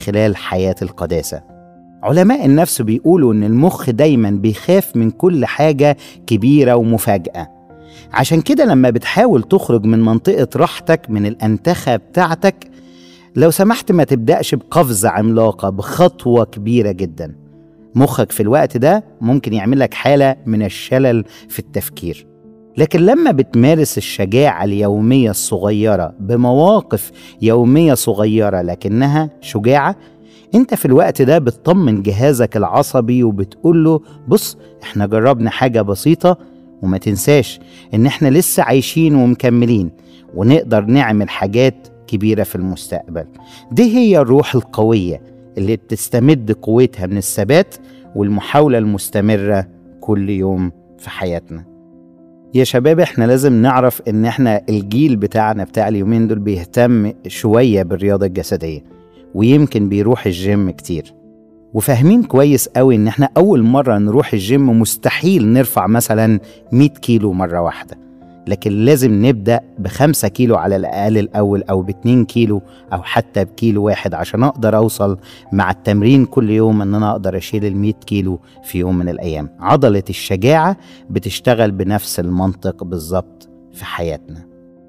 خلال حياة القداسة علماء النفس بيقولوا إن المخ دايما بيخاف من كل حاجة كبيرة ومفاجأة عشان كده لما بتحاول تخرج من منطقة راحتك من الأنتخة بتاعتك لو سمحت ما تبدأش بقفزة عملاقة بخطوة كبيرة جدا مخك في الوقت ده ممكن يعمل لك حالة من الشلل في التفكير لكن لما بتمارس الشجاعة اليومية الصغيرة بمواقف يومية صغيرة لكنها شجاعة انت في الوقت ده بتطمن جهازك العصبي وبتقول له بص احنا جربنا حاجة بسيطة وما تنساش ان احنا لسه عايشين ومكملين ونقدر نعمل حاجات كبيرة في المستقبل دي هي الروح القوية اللي بتستمد قوتها من الثبات والمحاولة المستمرة كل يوم في حياتنا يا شباب احنا لازم نعرف ان احنا الجيل بتاعنا بتاع اليومين دول بيهتم شوية بالرياضة الجسدية ويمكن بيروح الجيم كتير وفاهمين كويس قوي ان احنا اول مرة نروح الجيم مستحيل نرفع مثلا 100 كيلو مرة واحدة لكن لازم نبدأ بخمسة كيلو على الأقل الأول أو باتنين كيلو أو حتى بكيلو واحد عشان أقدر أوصل مع التمرين كل يوم إن أنا أقدر أشيل المية كيلو في يوم من الأيام عضلة الشجاعة بتشتغل بنفس المنطق بالظبط في حياتنا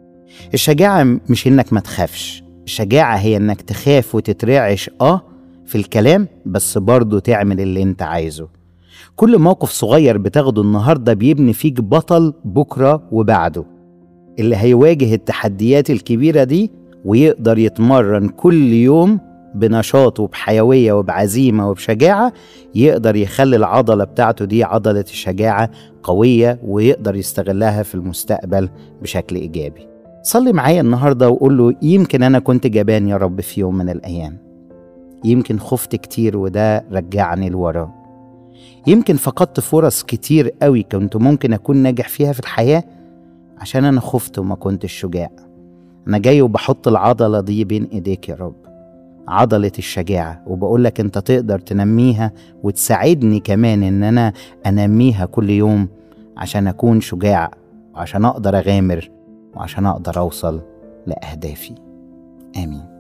الشجاعة مش إنك ما تخافش الشجاعة هي إنك تخاف وتترعش آه في الكلام بس برضه تعمل اللي أنت عايزه كل موقف صغير بتاخده النهارده بيبني فيك بطل بكره وبعده اللي هيواجه التحديات الكبيره دي ويقدر يتمرن كل يوم بنشاط وبحيويه وبعزيمه وبشجاعه يقدر يخلي العضله بتاعته دي عضله الشجاعه قويه ويقدر يستغلها في المستقبل بشكل ايجابي. صلي معايا النهارده وقول له يمكن انا كنت جبان يا رب في يوم من الايام. يمكن خفت كتير وده رجعني لورا. يمكن فقدت فرص كتير قوي كنت ممكن أكون ناجح فيها في الحياة عشان أنا خفت وما كنتش شجاع أنا جاي وبحط العضلة دي بين إيديك يا رب عضلة الشجاعة وبقولك أنت تقدر تنميها وتساعدني كمان إن أنا أنميها كل يوم عشان أكون شجاع وعشان أقدر أغامر وعشان أقدر أوصل لأهدافي آمين